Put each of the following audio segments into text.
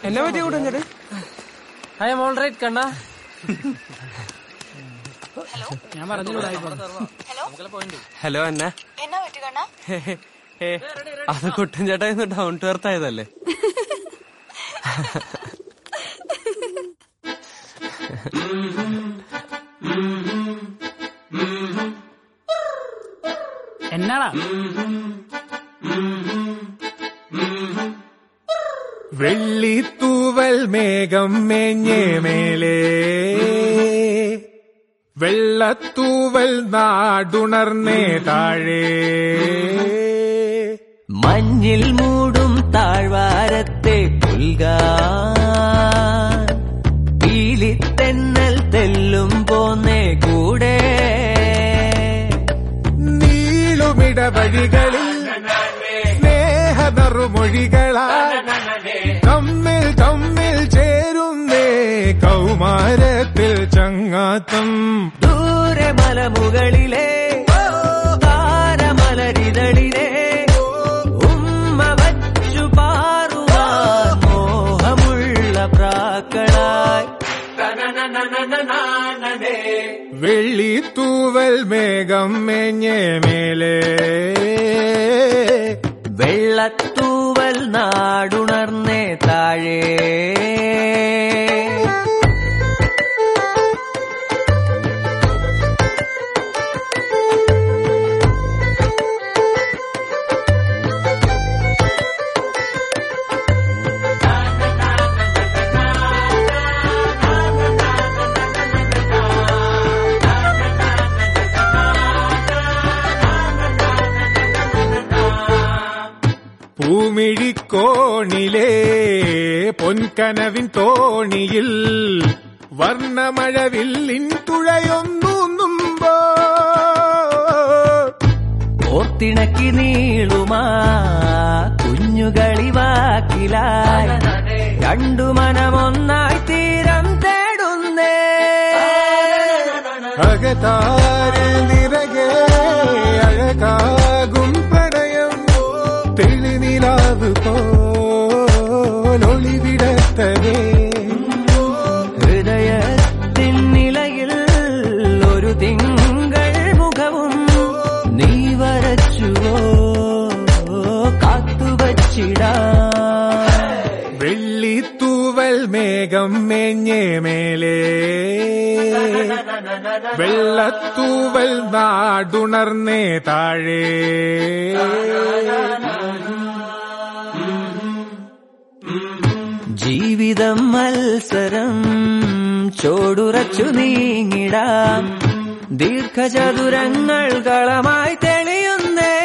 എന്നാ പറ്റിയ കൂട്ടഞ്ഞത് ഐ എം ഓൾ റൈറ്റ് കണ്ണ ഞാൻ പറഞ്ഞില്ല ഹലോ എന്നാ എന്നാ പറ്റി കണ്ണാ ഏ, അത് കുട്ടൻ ചേട്ടാ ഇന്ന് ഡൗൺ ടു എർത്ത് ആയതല്ലേ എന്നാടാ വെള്ളിത്തൂവൽ മേഘം മേഞ്ഞേ മേലേ വെള്ളത്തൂവൽ നാടുണർന്നേ താഴേ മഞ്ഞിൽ മൂടും താഴ്വാരത്തെ പുൽകാൻ പീലിത്തെന്നൽ തെല്ലും പോന്നേ കൂടെ നീളുമിടവഴികളിൽ സ്നേഹ നറുമൊഴികളാ തമ്മിൽ തമ്മിൽ ചേരുന്നേ കൗമാരത്തിൽ ചങ്ങാത്തം ദൂരെ മലമുകളിലെ താരമലരിതളിലെ ഉമ്മ വച്ചു പാറുവാൻ മോഹമുള്ള പ്രാക്കളായി വെള്ളിത്തൂവൽ മേഘം മേഞ്ഞേ മേലേ വെള്ളത്തൂവൽ നാടുണർന്നേ താഴേ പൂമിഴിക്കോണിലേ പൊൻകനവിൻ തോണിയിൽ വർണ്ണമഴവില്ലിൻ തുഴയൊന്നുമ്പോ ഓർത്തിണക്കി നീളുമാ കുഞ്ഞുകളിവാക്കിലായി രണ്ടു മനമൊന്നായി തീരം തേടുന്നേ അകതാരിൽ നിറകെ അഴകാകും പ്രണയം തെളിനിലാവ് പോലൊളിവിടത്തവേ ഹൃദയത്തിൻ നിലയിൽ ഒരു തിങ്കൾ മുഖവും നീ വരച്ചുവോ കാത്തുവച്ചിടാ വെള്ളിത്തൂവൽ മേഘം മേഞ്ഞേ മേലേ വെള്ളത്തൂവൽ നാടുണർന്നേ താഴേ ജീവിതം മത്സരം ചോടുറച്ചു നീങ്ങിടാം ദീർഘചതുരങ്ങൾ കളമായി തെളിയുന്നേ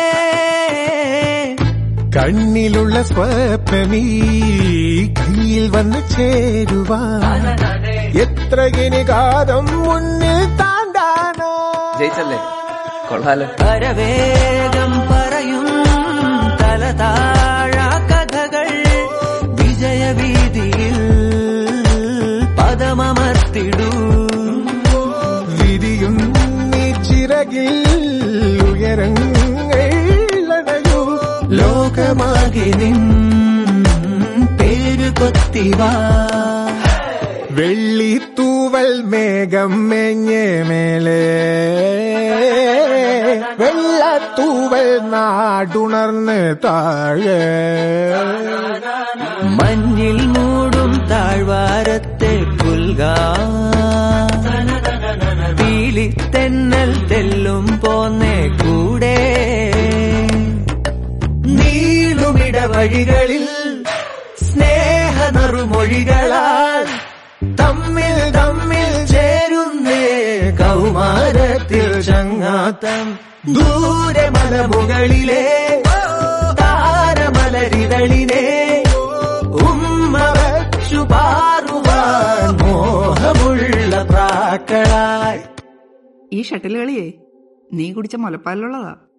കണ്ണിലുള്ള സ്വപ്നമീ കയ്യിൽ വന്ന് ചേരുവാൻ എത്ര ഗിനികാതം മുന്നിൽ താണ്ടാനോ ജയിച്ചല്ലേ കൊള്ളാലോ പരവേഗം പറയും തല താഴാ കഥകൾ വിജയവീതിയിൽ പദമമർത്തിടൂ വിരിയും നീ ചിറകിൽ ഉയരങ്ങൾ അണയൂ ലോകമാകെ നിൻ പേര് കൊത്തിവാ വെള്ളിത്തൂവൽ മേഘം മേഞ്ഞേ മേലേ വെള്ളത്തൂവൽ നാടുണർന്ന് താഴെ മഞ്ഞിൽ മൂടും താഴ്വാരത്തെ പുൽകാ പീലിത്തെന്നൽ തെല്ലും പോന്നേ കൂടെ നീളുമിടവഴികളിൽ സ്നേഹ നറുമൊഴികളാൽ തമ്മിൽ തമ്മിൽ ചേരുന്നേ കൗമാരത്തിൽ ചങ്ങാത്തം ദൂരെ മലമുകളിലെ താരമലരിതളിനെ ഉമ്മ വച്ചു പാറുവാൻ മോഹമുള്ള പ്രാക്കളായി ഈ ഷട്ടിൽ കളിയേ നീ കുടിച്ച മുലപ്പാലിലുള്ളതാ